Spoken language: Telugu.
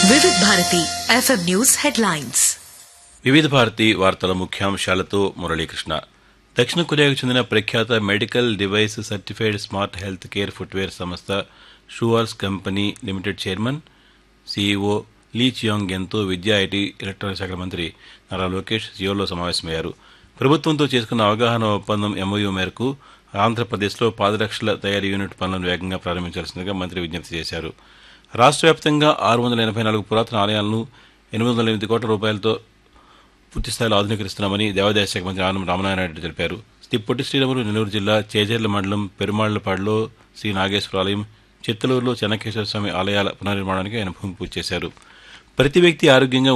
వివిధ భారతి ఎఫ్ఎం న్యూస్ హెడ్లైన్స్ వివిధ భారతి వార్తల ముఖ్యాంశాలతో మురళీకృష్ణ దక్షిణ కొరియాకు చెందిన ప్రఖ్యాత medical device certified smart health care footwear సంస్థ షూవర్స్ company limited chairman CEO Lee Chiang ఎంతో విద్యా ఐటీ ఎలక్ట్రానిక్ శాఖ మంత్రి నారా లోకేష్ సియోలో సమావేశమయ్యారు ప్రభుత్వంతో చేసుకున్న అవగాహన ఒప్పందం ఎంఓయూ మేరకు ఆంధ్రప్రదేశ్లో పాదరక్షల తయారీ యూనిట్ పనులను వేగంగా ప్రారంభించాల్సిందిగా మంత్రి విజ్ఞప్తి చేశారు రాష్ట్ర వ్యాప్తంగా ఆరు వందల ఎనభై నాలుగు పురాతన ఆలయాలను ఎనిమిది వందల ఎనిమిది కోట్ల రూపాయలతో పూర్తి స్థాయిలో ఆధునీకరిస్తున్నామని దేవాదాయ శాఖ మంత్రి ఆనం రామనారాయణ తెలిపారు శ్రీ పొట్టి శ్రీరాములు నెల్లూరు జిల్లా చేజర్ల మండలం పెరుమాళ్లపాడులో శ్రీ నాగేశ్వర ఆలయం చిత్తలూరులో చెన్నకేశ్వర స్వామి ఆలయాల పునర్నిర్మాణానికి ఆయన భూమి పూజ చేశారు ప్రతి వ్యక్తి ఆరోగ్యంగా